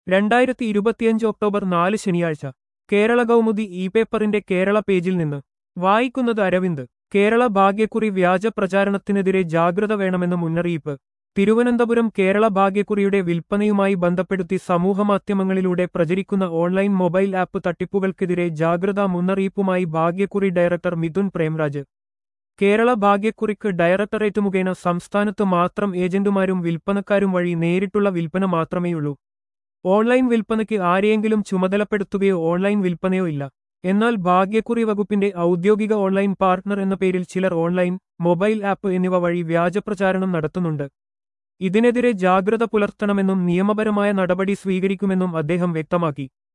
രണ്ടായിരത്തി ഇരുപത്തിയഞ്ച് ഒക്ടോബർ നാല് ശനിയാഴ്ച കേരള കൗമുദി ഇ പേപ്പറിന്റെ കേരള പേജിൽ നിന്ന് വായിക്കുന്നത് അരവിന്ദ് കേരള ഭാഗ്യക്കുറി വ്യാജ പ്രചാരണത്തിനെതിരെ ജാഗ്രത വേണമെന്ന് മുന്നറിയിപ്പ് തിരുവനന്തപുരം കേരള ഭാഗ്യക്കുറിയുടെ വിൽപ്പനയുമായി ബന്ധപ്പെടുത്തി സമൂഹമാധ്യമങ്ങളിലൂടെ പ്രചരിക്കുന്ന ഓൺലൈൻ മൊബൈൽ ആപ്പ് തട്ടിപ്പുകൾക്കെതിരെ ജാഗ്രതാ മുന്നറിയിപ്പുമായി ഭാഗ്യക്കുറി ഡയറക്ടർ മിഥുൻ പ്രേംരാജ് കേരള ഭാഗ്യക്കുറിക്ക് ഡയറക്ടറേറ്റ് മുഖേന സംസ്ഥാനത്ത് മാത്രം ഏജന്റുമാരും വിൽപ്പനക്കാരും വഴി നേരിട്ടുള്ള വിൽപ്പന മാത്രമേയുള്ളൂ ഓൺലൈൻ വിൽപ്പനയ്ക്ക് ആരെയെങ്കിലും ചുമതലപ്പെടുത്തുകയോ ഓൺലൈൻ വിൽപ്പനയോ ഇല്ല എന്നാൽ ഭാഗ്യക്കുറി വകുപ്പിന്റെ ഔദ്യോഗിക ഓൺലൈൻ പാർട്ണർ എന്ന പേരിൽ ചിലർ ഓൺലൈൻ മൊബൈൽ ആപ്പ് എന്നിവ വഴി വ്യാജപ്രചാരണം നടത്തുന്നുണ്ട് ഇതിനെതിരെ ജാഗ്രത പുലർത്തണമെന്നും നിയമപരമായ നടപടി സ്വീകരിക്കുമെന്നും അദ്ദേഹം വ്യക്തമാക്കി